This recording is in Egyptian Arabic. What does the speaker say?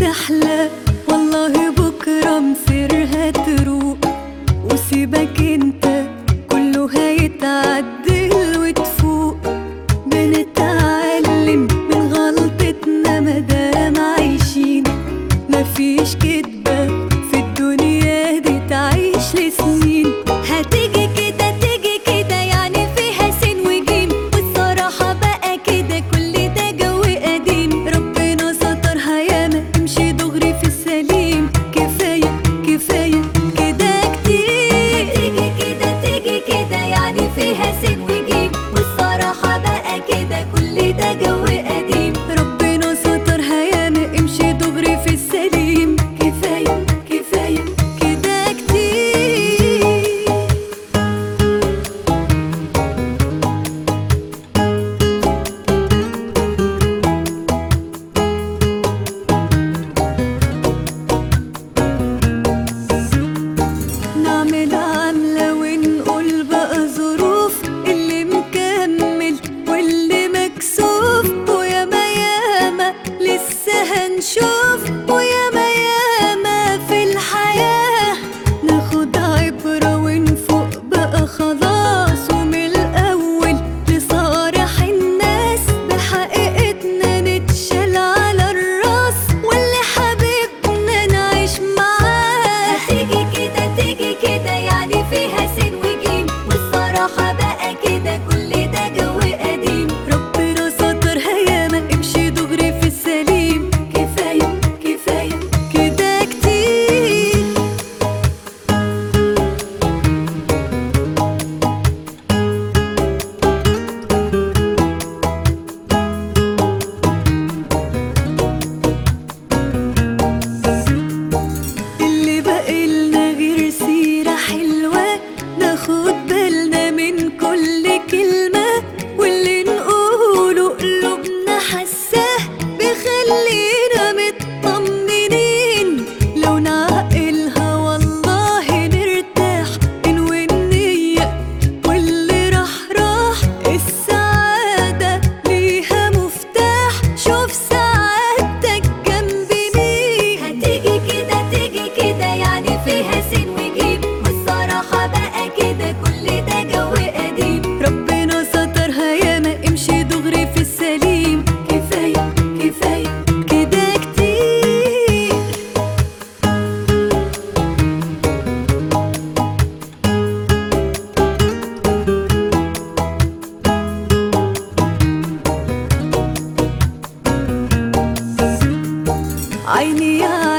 تحلى والله بكرة مصيرها تروق وسيبك انت كله هيتعدل وتفوق بنتعلم من غلطتنا مادام عايشين مفيش كدبة في الدنيا دي تعيش لسنين هتيجي كده تيجي كده يعني فيها سين وجيم والصراحة بقى كده كل ده جو قديم ربنا سترها ياما امشي دغري في السليم كفاية كفاية كده كتير هتيجي كده تيجي كده يعني فيها سين وجيم والصراحة بقى كده كل ده جو قديم ربنا سترها ياما امشي دغري في السليم كفاية كفاية كده كتير نعمل عملة ونقول بقى ظروف اللي مكمل واللي مكسوف وياما ياما لسه هنشوف وياما ياما في الحياة ناخد عبرة ونفوق بقى خلاص ومن الأول لصالح الناس بحقيقتنا نتشال على الراس واللي حبيبنا نعيش معاه هتيجي كده تيجي كده يعني فيها سين وجيم والصراحة بقى كده كل ده جو قديم ربنا سترها ياما امشي دغري في السليم كفاية كفاية كده كتير اللي بقالنا غير سيرة حلوة ناخد بالنا من كل كلمة واللي نقوله قلوبنا حساه بيخلينا مطمنين لو نعقلها والله نرتاح ننوي النية واللي راح راح السعادة ليها مفتاح شوف سعادتك جنب مين هتيجي كده تيجي كده يعني فيها سين وجيم والصراحة بقى كده كل ده جو قديم ربنا سترها ياما امشي دغري في السليم كفاية كفاية كده كتير عيني يا